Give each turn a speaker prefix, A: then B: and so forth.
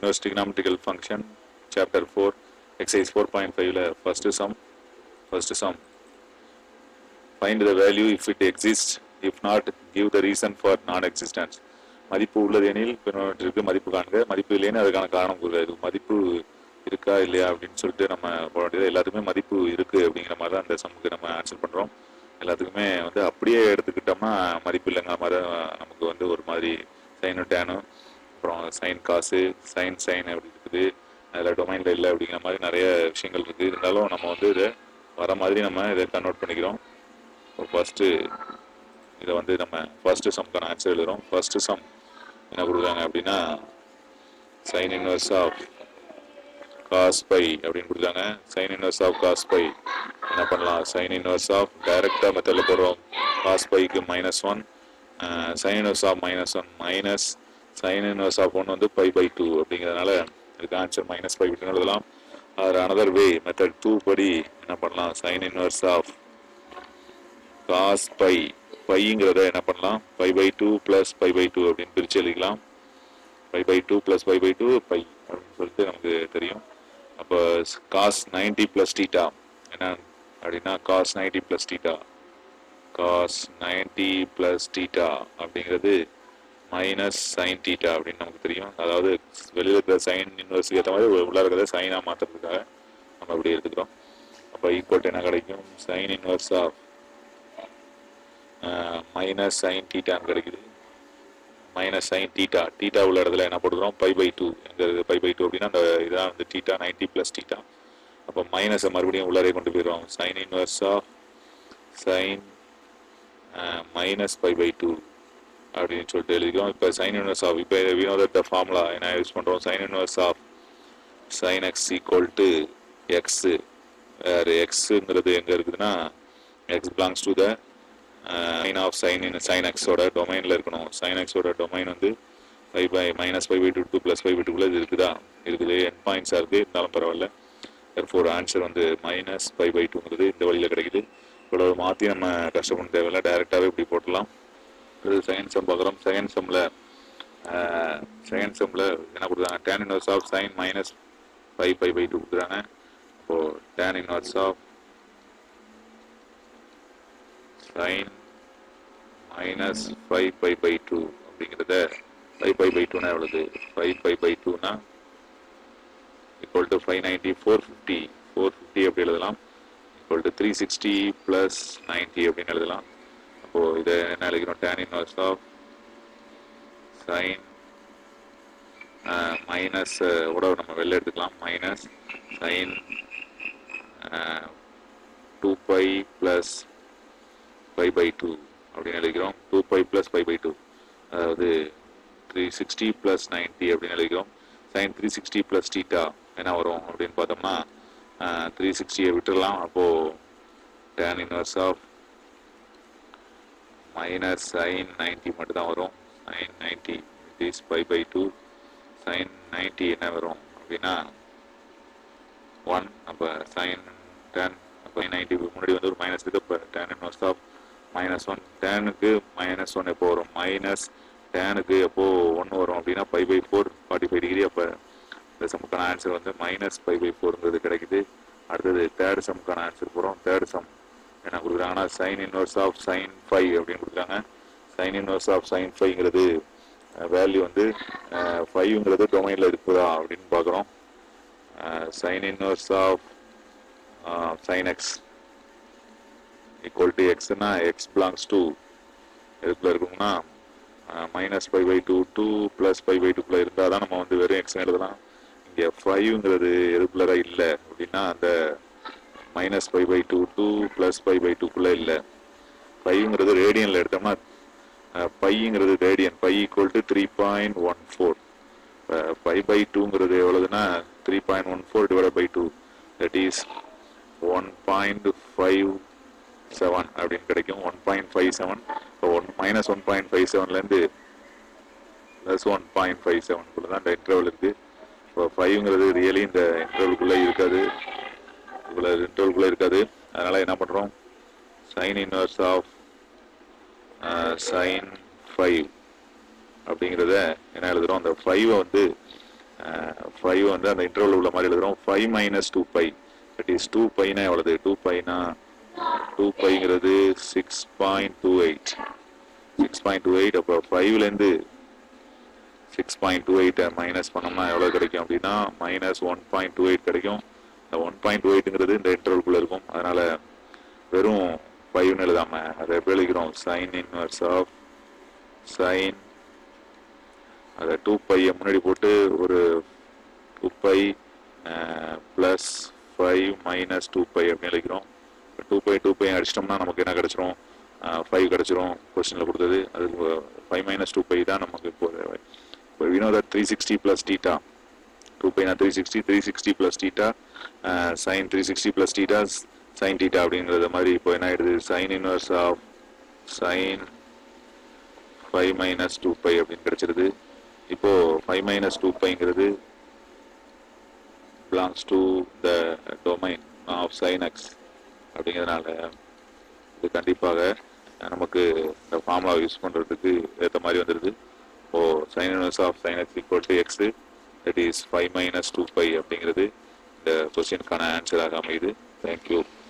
A: inverse trigonometrical function chapter four exercise four point ஃபைவ்ல first sum first sum find the value if it exist if not give the reason for non existence மதிப்பு உள்ளது எனில் பின்னொன்றிற்கு மதிப்பு காண்க மதிப்பு இல்லைன்னு அதுக்கான காரணம் கூறுக இது மதிப்பு இருக்கா இல்லையா அப்படின்னு சொல்லிட்டு நம்ம போட வேண்டியது எல்லாத்துக்குமே மதிப்பு இருக்கு அப்படிங்கிற மாதிரி தான் அந்த சம்முக்கு நம்ம ஆன்சர் பண்றோம் எல்லாத்துக்குமே வந்து அப்படியே எடுத்துக்கிட்டோம்னா மதிப்பு இல்லைங்கிற மாதிரி தான் நமக்கு வந்து ஒரு மாதிரி சைனு டேனு அப்புறம் சைன் காசு சைன் சைன் அப்படி இருக்குது அதில் டொமைனில் இல்லை அப்படிங்கிற மாதிரி நிறைய விஷயங்கள் இருக்குது இருந்தாலும் நம்ம வந்து இதை வர மாதிரி நம்ம இதை கன்வெர்ட் பண்ணிக்கிறோம் இப்போ ஃபஸ்ட்டு இதை வந்து நம்ம ஃபர்ஸ்ட் சம்க்கான ஆன்சர் எழுதுறோம் ஃபர்ஸ்ட் சம் என்ன கொடுக்குறாங்க அப்படின்னா sine inverse of cos pi அப்படின்னு கொடுத்தாங்க sine inverse of cos pi என்ன பண்ணலாம் சைன் இன்வர்ஸ் ஆஃப் டைரக்டாக மெத்தடில் போடுறோம் காஸ் பைக்கு minus one sine inverse of minus one minus sine inverse of one வந்து பை பை டூ அப்படிங்கிறதுனால இதுக்கு ஆன்சர் மைனஸ் பை விட்டு எழுதலாம் அது அனதர் வே மெத்தட் டூ படி என்ன பண்ணலாம் sine inverse of cos pi பைங்கிறத என்ன பண்ணலாம் pi by two plus pi by two அப்படின்னு பிரித்து எழுதிக்கலாம் pi by two plus pi by two pi அப்படின்னு சொல்லிட்டு நமக்கு தெரியும் அப்போ காஸ் நைன்டி ப்ளஸ் டீட்டா என்ன அப்படின்னா cos ninety plus theta cos ninety plus theta அப்படிங்கிறது மைனஸ் சைன் டீட்டா அப்படின்னு நமக்கு தெரியும் அதாவது வெளியில் இருக்கிற சைன் இன்வெர்ஸுக்கு ஏற்ற மாதிரி உள்ள இருக்கிறத சைனாக மாற்றுறதுக்காக நம்ம இப்படி எடுத்துக்கிறோம் அப்போ ஈக்குவல் என்ன கிடைக்கும் sine inverse of minus sine டீட்டான்னு கிடைக்குது மைனஸ் சைன் டீட்டா டீட்டா உள்ள இடத்துல என்ன போட்டுக்கிறோம் பை பை டூ எங்க இருக்குது பை பை டூ அப்படின்னா அந்த இதான் வந்து டீட்டா நைன்டி ப்ளஸ் டீட்டா அப்போ மைனஸை மறுபடியும் உள்ளாரே கொண்டு போயிடுறோம் sine inverse of sine minus pi by two அப்படின்னு சொல்லிட்டு எழுதிக்கிறோம் இப்போ சைன் இன்வர்ஸ் ஆஃப் இப்போ வினோத ஃபார்முலா என்ன யூஸ் பண்ணுறோம் sine inverse of sine x equal to x வேறு எக்ஸுங்கிறது எங்கே இருக்குதுன்னா x belongs to the sine of sine in sine எக்ஸோட டொமைனில் இருக்கணும் சைன் எக்ஸோட டொமைன் வந்து five pi minus five pi two two plus five pi டூக்குள்ளே இது இருக்குதா இருக்குது என் பாயிண்ட்ஸாக இருக்குது இருந்தாலும் பரவாயில்ல ஃபோர் ஆன்சர் வந்து மைனஸ் ஃபைவ் பை டூங்கிறது இந்த வழியில் கிடைக்குது இவ்வளோ மாற்றி நம்ம கஷ்டப்பட தேவையில்ல டைரெக்டாகவே இப்படி போட்டுடலாம் இது செகண்ட் சம் பார்க்குறோம் செகண்ட் சம்மில் செகண்ட் சம்மில் என்ன கொடுத்தாங்க tan inverse of sine minus five five pi two கொடுக்குறாங்க அப்போது tan inverse of sine minus five pi by two அப்படிங்கிறத ஃபைவ் பை பை டூனா எவ்வளவு ஃபைவ் பை பை டூனா equal to five ninety four fifty four fifty அப்படி எழுதலாம் equal to three sixty plus ninety அப்படின்னு எழுதலாம் அப்போது இதை என்ன எழுதிக்கிறோம் tan inverse of sine minus கூட நம்ம வெளில எடுத்துக்கலாம் minus sine two pi plus five pi two அப்படின்னு எழுதிக்கிறோம் two pi plus five pi two அதாவது த்ரீ சிக்ஸ்டி ப்ளஸ் நைன்ட்டி அப்படின்னு எழுதிக்கிறோம் sine three sixty plus theta என்ன வரும் அப்படின்னு பார்த்தோம்னா த்ரீ சிக்ஸ்டியை விட்டுடலாம் அப்போது tan inverse of minus sine ninety மட்டும் தான் வரும் sine ninety is five pi two sine ninety என்ன வரும் அப்படின்னா ஒன் அப்போ சைன் டென் அப்போ நைன்ட்டி முன்னாடி வந்து ஒரு மைனஸ் இருக்குது இப்போ tan inverse of minus one டேனுக்கு மைனஸ் ஒன் எப்போ வரும் மைனஸ் டேனுக்கு எப்போ ஒன்று வரும் அப்படின்னா five pi four forty five degree அப்போ இந்த சமுக்கான ஆன்சர் வந்து மைனஸ் ஃபைவ் பை ஃபோருங்கிறது கிடைக்குது அடுத்தது தேர்ட் சமுக்கான ஆன்சர் போகிறோம் தேர்ட் சம் என்ன கொடுக்குறாங்கன்னா sine inverse of sine five அப்படின்னு கொடுக்குறாங்க சைன் இன்வர்ஸ் ஆஃப் சைன் ஃபைவ்ங்கிறது வேல்யூ வந்து ஃபைவ்ங்கிறது டொமைனில் இருக்குதா அப்படின்னு பார்க்குறோம் sine inverse of sine x equal to எக்ஸ்னா எக்ஸ் பிலாங்ஸ் டூ எதுக்குள்ள இருக்கும்னா minus five pi two two plus five pi டூக்குள்ள இருந்தால் தான் நம்ம வந்து வெறும் எக்ஸ் எழுதலாம் இங்கே ஃபைவ்ங்கிறது எதுக்குள்ளரா இல்லை அப்படின்னா அந்த minus five pi two two plus five pi டூக்குள்ளே இல்லை ஃபைவ்ங்கிறது ரேடியனில் எடுத்தோம்னா பைங்கிறது radian pi equal to three point one four five pi டூங்கிறது எவ்வளவுன்னா three point one four divide by two that is one point five seven அப்படின்னு கிடைக்கும் ஒன் பாயிண்ட் ஃபைவ் செவன் இப்போ one minus one point five செவன்லேருந்து plus one point five செவனுக்குள்ள தான் இந்த interval இருக்குது இப்போ ஃபைவ்ங்கிறது ரியலி இந்த இன்டர்வலுக்குள்ளே இருக்காது இவ்வளோ இன்டர்வலுக்குள்ளே இருக்காது அதனால் என்ன பண்ணுறோம் sine inverse of sine five அப்படிங்கிறத என்ன எழுதுறோம் அந்த ஃபைவை வந்து ஃபைவ் வந்து அந்த இன்டர்வல் உள்ள மாதிரி எழுதுறோம் five minus two pi that is two பைனா எவ்வளவு டூ பைனா டூ பைங்கிறது six point two eight six point two eight அப்புறம் ஃபைவ்லேருந்து சிக்ஸ் பாயிண்ட் டூ எயிட்டை மைனஸ் பண்ணோம்னா எவ்வளோ கிடைக்கும் அப்படின்னா minus one point two eight கிடைக்கும் இந்த ஒன் பாயிண்ட் டூ எயிட்டுங்கிறது இந்த இன்டர்வல்குள்ளே இருக்கும் அதனால வெறும் ஃபைவ்னு எழுதாம அதை எப்படி எழுதிக்கிறோம் சைன் இன்வர்ஸ் ஆஃப் சைன் அதை டூ பையை முன்னாடி போட்டு ஒரு two pi plus five minus two pi அப்படின்னு எழுதிக்கிறோம் டூ பை டூ பை அடிச்சிட்டோம்னா நமக்கு என்ன கிடைச்சிரும் ஃபைவ் கிடைச்சிரும் கொஸ்டினில் கொடுத்தது அது ஃபைவ் மைனஸ் டூ பை தான் நமக்கு இப்போ இப்போ we know that three sixty plus theta two பைனா three sixty three sixty plus theta sine three sixty plus theta sine theta அப்படிங்கிறத மாதிரி இப்போ என்ன ஆயிடுது sine inverse of sine five minus two pi அப்படின்னு கிடைச்சிருது இப்போ ஃபைவ் மைனஸ் டூ பைங்கிறது belongs to the domain of sine x அப்படிங்கிறதுனால இது கண்டிப்பாக நமக்கு இந்த ஃபார்முலா யூஸ் பண்ணுறதுக்கு ஏற்ற மாதிரி வந்துடுது ஓ sine inverse of sine x equal to x that is five minus two pi அப்படிங்கிறது இந்த கொஸ்டினுக்கான ஆன்சராக அமையுது தேங்க்யூ